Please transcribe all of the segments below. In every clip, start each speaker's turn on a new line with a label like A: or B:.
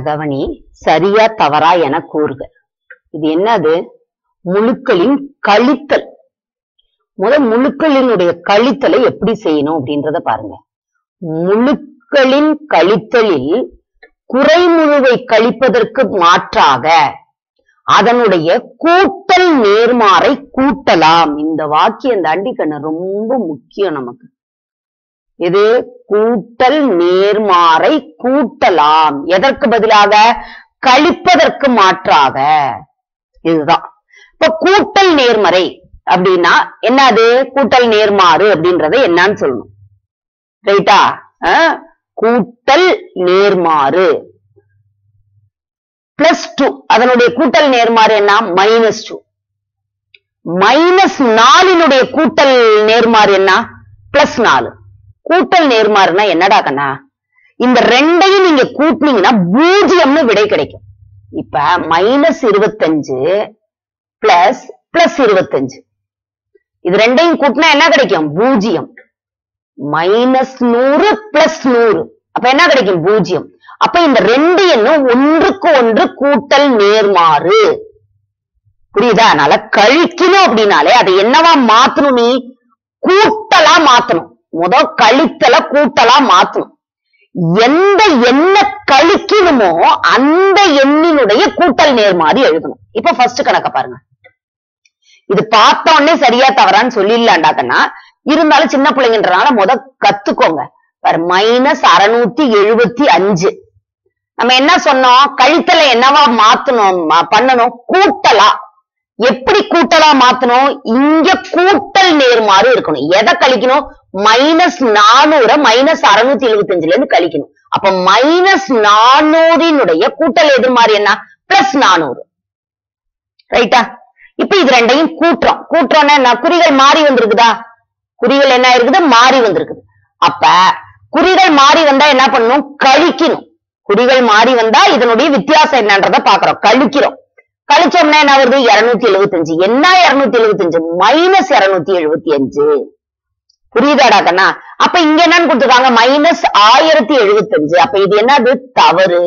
A: கவனி சரியா தவறா என கூறுக இது என்னது முழுக்களின் கழித்தல் முத முழுக்களினுடைய கழித்தலை எப்படி செய்யணும் அப்படின்றத பாருங்க முழுக்களின் கழித்தலில் குறைமுழுவை கழிப்பதற்கு மாற்றாக அதனுடைய கூட்டல் நேர்மாறை கூட்டலாம் இந்த வாக்கியம் தாண்டி கண்ணு ரொம்ப முக்கியம் நமக்கு இது கூட்டல் நேர்மாறை கூட்டலாம் எதற்கு பதிலாக கழிப்பதற்கு மாற்றாக இதுதான் இப்ப கூட்டல் நேர்மறை அப்படின்னா என்னது கூட்டல் நேர்மாறு அப்படின்றத என்னன்னு சொல்லணும் ரைட்டா அஹ், கூட்டல் நேர்மாறு பிளஸ் டூ அதனுடைய கூட்டல் நேர்மாறு என்ன மைனஸ் டூ மைனஸ் நாலினுடைய கூட்டல் நேர்மாறு என்ன பிளஸ் நாலு கூட்டல் நேர்மாறுனா என்னடா கண்ணா இந்த ரெண்டையும் நீங்க கூட்டினீங்கன்னா பூஜ்ஜியம்னு விடை கிடைக்கும் இப்ப மைனஸ் இருபத்தஞ்சு பிளஸ் பிளஸ் இருபத்தஞ்சு இது ரெண்டையும் கூட்டினா என்ன கிடைக்கும் பூஜ்ஜியம் மைனஸ் நூறு பிளஸ் நூறு அப்ப என்ன கிடைக்கும் பூஜ்ஜியம் அப்ப இந்த ரெண்டு எண்ணும் ஒன்றுக்கு ஒன்று கூட்டல் நேர்மாறு புரியுதா அதனால கழிக்கணும் அப்படின்னாலே அதை என்னவா மாத்தணும் நீ கூட்டலா மாத்தணும் முத கழித்தல கூட்டலா மாத்தணும் எந்த எண்ண கழிக்கணுமோ அந்த எண்ணினுடைய கூட்டல் நேர்மாறு எழுதணும் இப்ப ஃபர்ஸ்ட் கணக்க பாருங்க இது பார்த்த உடனே சரியா தவறான்னு சொல்லிடலாண்டாக்கன்னா இருந்தாலும் சின்ன பிள்ளைங்கன்றனால முத கத்துக்கோங்க மைனஸ் அறுநூத்தி எழுபத்தி அஞ்சு நம்ம என்ன சொன்னோம் கழித்தலை என்னவா மாத்தணும் ம- பண்ணணும் கூட்டலா எப்படி கூட்டலா மாத்தணும் இங்க கூட்டல் நேர்மாறு இருக்கணும் எதை கழிக்கணும் மைனஸ் நானூற மைனஸ் அறுநூத்தி எழுபத்தி அஞ்சுல இருந்து கழிக்கணும் அப்ப மைனஸ் நானூறினுடைய கூட்டல் எதிர்மாறு என்ன பிளஸ் நானூறு ரைட்டா இப்ப இது ரெண்டையும் கூட்டுறோம் கூட்டுறோம்னா என்ன குறிகள் மாறி வந்திருக்குதா குறிகள் என்ன இருக்குது மாறி வந்திருக்குது அப்ப குறிகள் மாறி வந்தா என்ன பண்ணணும் கழிக்கணும் குறிகள் மாறி வந்தா இதனுடைய வித்தியாசம் என்னன்றத பாக்குறோம் கழிக்கிறோம் கழிச்சோம்னா என்ன வருது இருநூத்தி எழுபத்தஞ்சு என்ன இருநூத்தி எழுபத்தஞ்சு மைனஸ் இருநூத்தி எழுபத்தி அஞ்சு புரியுதாடா கண்ணா அப்ப இங்க என்னன்னு கொடுத்துருக்காங்க மைனஸ் ஆயிரத்தி எழுபத்தஞ்சு அப்ப இது என்னது தவறு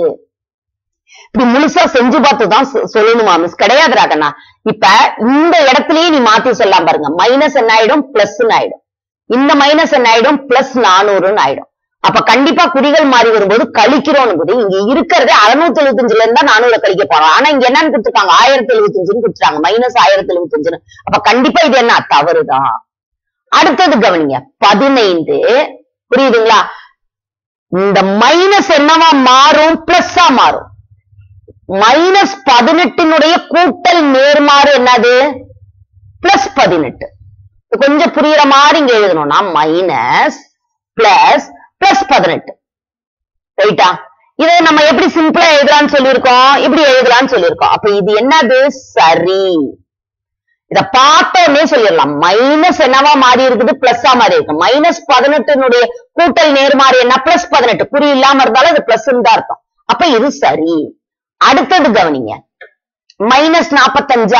A: இப்படி முழுசா செஞ்சு பார்த்து தான் சொ- சொல்லணுமா மிஸ் கிடையாதுடா கண்ணா இப்ப இந்த இடத்துலயே நீ மாத்தி சொல்லலாம் பாருங்க மைனஸ் என்ன ஆயிடும் பிளஸ் ஆயிடும் இந்த மைனஸ் என்ன ஆயிடும் பிளஸ் நானூறுன்னு ஆயிடும் அப்ப கண்டிப்பா குறிகள் மாறி வரும்போது கழிக்கிறோம் போது இங்க இருக்கிறது அறுநூத்தி எழுபத்தஞ்சுல இருந்தா நானூறு கழிக்க போறோம் ஆனா இங்க என்னன்னு கொடுத்துருக்காங்க ஆயிரத்தி எழுபத்தஞ்சுன்னு கொடுத்துட்டாங்க மைனஸ் ஆயிரத்தி எழுபத்தஞ்சுன்னு அப்ப கண்டிப்பா இது என்ன தவறுதான் அடுத்தது கவனிங்க பதினைந்து புரியுதுங்களா இந்த மைனஸ் என்னவா மாறும் பிளஸ்ஸா மாறும் மைனஸ் பதினெட்டினுடைய கூட்டல் நேர்மாறு என்னது பிளஸ் பதினெட்டு இது கொஞ்சம் புரியுற மாதிரி இங்க எழுதணும்னா மைனஸ் பிளஸ் பிளஸ் பதினெட்டு ரைட்டா இதை நம்ம எப்படி சிம்பிளா எழுதலாம்னு சொல்லியிருக்கோம் இப்படி எழுதலாம்னு சொல்லியிருக்கோம் அப்ப இது என்னது சரி இத பார்த்தோன்னே சொல்லிடலாம் மைனஸ் என்னவா மாறி இருக்குது பிளஸ்ஸா மாறி இருக்கு மைனஸ் பதினெட்டினுடைய கூட்டல் நேர்மாறு என்ன பிளஸ் பதினெட்டு குறி இல்லாம இருந்தாலும் அது பிளஸ் தான் அர்த்தம் அப்ப இது சரி அடுத்தது கவனிங்க மைனஸ் நாப்பத்தஞ்சா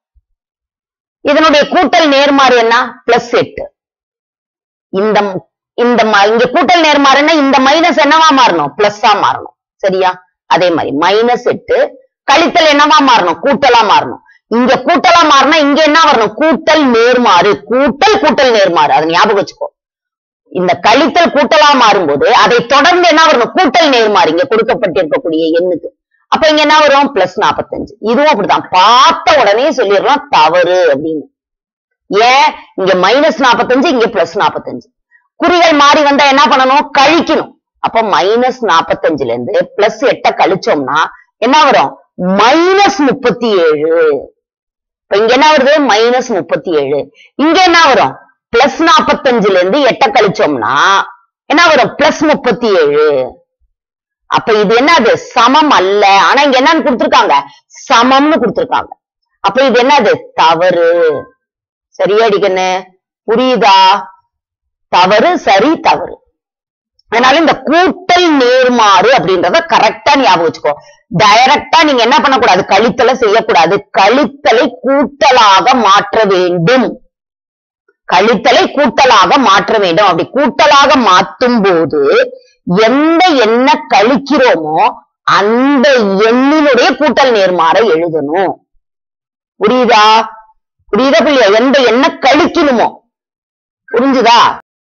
A: இதனுடைய கூட்டல் நேர்மாறு என்ன பிளஸ் எட்டு இந்த இந்த ம- இங்க கூட்டல் நேர்மாறுன்னா இந்த மைனஸ் என்னவா மாறணும் பிளஸ்ஸா மாறணும் சரியா அதே மாதிரி மைனஸ் எட்டு கழித்தல் என்னவா மாறணும் கூட்டலா மாறணும் இங்க கூட்டலா மாறினா இங்க என்ன வரணும் கூட்டல் நேர்மாறு கூட்டல் கூட்டல் நேர்மாறு அதை ஞாபகம் வச்சுக்கோ இந்த கழித்தல் கூட்டலா மாறும்போது அதை தொடர்ந்து என்ன வரணும் கூட்டல் நேர்மாறு இங்க கொடுக்கப்பட்டிருக்கக்கூடிய எண்ணுக்கு அப்ப இங்க என்ன வரும் பிளஸ் நாற்பத்தஞ்சு இதுவும் அப்படிதான் பார்த்த உடனே சொல்லிடலாம் தவறு அப்படின்னு ஏன் இங்க மைனஸ் நாற்பத்தஞ்சு இங்க பிளஸ் நாற்பத்தஞ்சு குறிகள் மாறி வந்தா என்ன பண்ணணும் கழிக்கணும் அப்ப மைனஸ் நாற்பத்தஞ்சுல இருந்து பிளஸ் எட்ட கழிச்சோம்னா என்ன வரும் மைனஸ் முப்பத்தி ஏழு இப்ப இங்க என்ன வருது மைனஸ் முப்பத்தி ஏழு இங்க என்ன வரும் பிளஸ் நாற்பத்தஞ்சுல இருந்து எட்ட கழிச்சோம்னா என்ன வரும் பிளஸ் முப்பத்தி ஏழு அப்ப இது என்னது சமம் அல்ல ஆனா இங்க என்னன்னு கொடுத்திருக்காங்க சமம்னு கொடுத்திருக்காங்க அப்ப இது என்னது தவறு சரியாடி கண்ணு புரியுதா தவறு சரி தவறு அதனால இந்த கூட்டல் நேர்மாறு அப்படின்றத கரெக்டா ஞாபகம் வச்சுக்கோ டைரக்டா நீங்க என்ன பண்ணக்கூடாது கழித்தலை செய்யக்கூடாது கழித்தலை கூட்டலாக மாற்ற வேண்டும் கழித்தலை கூட்டலாக மாற்ற வேண்டும் அப்படி கூட்டலாக மாற்றும் போது எந்த எண்ண கழிக்கிறோமோ அந்த எண்ணினுடைய கூட்டல் நேர்மாறை எழுதணும் புரியுதா புரியுதா புரியுதா எந்த எண்ணை கழிக்கணுமோ புரிஞ்சுதா